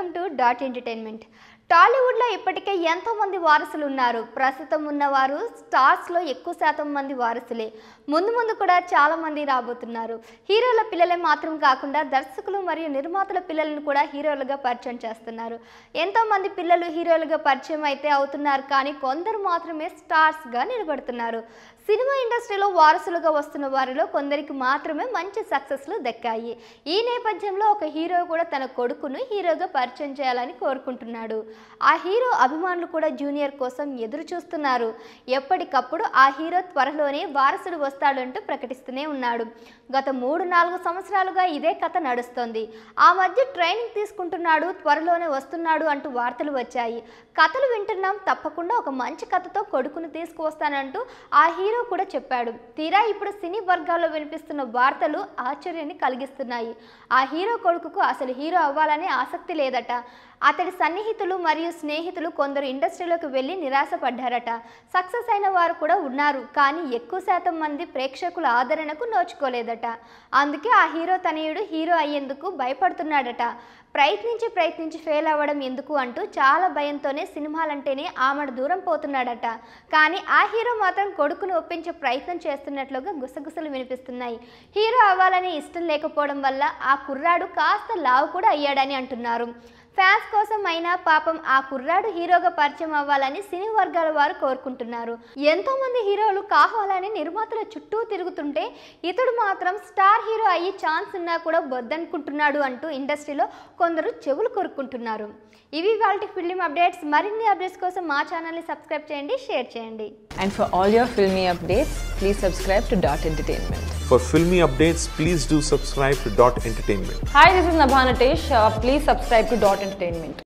Welcome to dot entertainment టాలీవుడ్లో ఇప్పటికే ఎంతో మంది వారసులు ఉన్నారు ప్రస్తుతం ఉన్నవారు స్టార్స్లో ఎక్కువ శాతం మంది వారసులే ముందు ముందు కూడా చాలా మంది రాబోతున్నారు హీరోల పిల్లలే మాత్రం కాకుండా దర్శకులు మరియు నిర్మాతల పిల్లలను కూడా హీరోలుగా పరిచయం చేస్తున్నారు ఎంతో మంది పిల్లలు హీరోలుగా పరిచయం అయితే అవుతున్నారు కానీ కొందరు మాత్రమే స్టార్స్గా నిలబడుతున్నారు సినిమా ఇండస్ట్రీలో వారసులుగా వస్తున్న వారిలో కొందరికి మాత్రమే మంచి సక్సెస్లు దక్కాయి ఈ నేపథ్యంలో ఒక హీరో కూడా తన కొడుకును హీరోగా పరిచయం చేయాలని కోరుకుంటున్నాడు ఆ హీరో అభిమానులు కూడా జూనియర్ కోసం ఎదురు చూస్తున్నారు ఎప్పటికప్పుడు ఆ హీరో త్వరలోనే వారసుడు వస్తాడంటూ ప్రకటిస్తూనే ఉన్నాడు గత మూడు నాలుగు సంవత్సరాలుగా ఇదే కథ నడుస్తోంది ఆ మధ్య ట్రైనింగ్ తీసుకుంటున్నాడు త్వరలోనే వస్తున్నాడు అంటూ వార్తలు వచ్చాయి కథలు వింటున్నాం తప్పకుండా ఒక మంచి కథతో కొడుకును తీసుకువస్తానంటూ ఆ హీరో కూడా చెప్పాడు తీరా ఇప్పుడు సినీ వర్గాల్లో వినిపిస్తున్న వార్తలు ఆశ్చర్యాన్ని కలిగిస్తున్నాయి ఆ హీరో కొడుకుకు అసలు హీరో అవ్వాలనే ఆసక్తి లేదట అతడి సన్నిహితులు మరియు స్నేహితులు కొందరు ఇండస్ట్రీలోకి వెళ్ళి నిరాశపడ్డారట సక్సెస్ అయిన వారు కూడా ఉన్నారు కానీ ఎక్కువ శాతం మంది ప్రేక్షకుల ఆదరణకు నోచుకోలేదట అందుకే ఆ హీరో తనయుడు హీరో అయ్యేందుకు భయపడుతున్నాడట ప్రయత్నించి ప్రయత్నించి ఫెయిల్ అవ్వడం ఎందుకు అంటూ చాలా భయంతోనే సినిమాలంటేనే ఆమెడు దూరం పోతున్నాడట కానీ ఆ హీరో మాత్రం కొడుకును ఒప్పించే ప్రయత్నం చేస్తున్నట్లుగా గుసగుసలు వినిపిస్తున్నాయి హీరో అవ్వాలని ఇష్టం లేకపోవడం వల్ల ఆ కుర్రాడు కాస్త లావు కూడా అయ్యాడని అంటున్నారు ఫ్యాన్స్ కోసం అయినా పాపం ఆ కుర్రాడు హీరోగా పరిచయం అవ్వాలని సినీ వర్గాల వారు కోరుకుంటున్నారు ఎంతో మంది హీరోలు కావాలని నిర్మాతల చుట్టూ తిరుగుతుంటే ఇతడు మాత్రం స్టార్ హీరో అయ్యే ఛాన్స్ ఉన్నా కూడా వద్దనుకుంటున్నాడు అంటూ ఇండస్ట్రీలో కొందరు చెవులు కొరుక్కుంటున్నారు ఇవి వాళ్ళ ఫిల్మ్ అప్డేట్స్ మరిన్ని అప్డేట్స్ కోసం మా ఛానల్ని సబ్స్క్రైబ్ చేయండి షేర్ చేయండి And for all your filmy updates, please subscribe to Dot Entertainment. For filmy updates, please do subscribe to Dot Entertainment. Hi, this is Nabha Natesh. Uh, please subscribe to Dot Entertainment.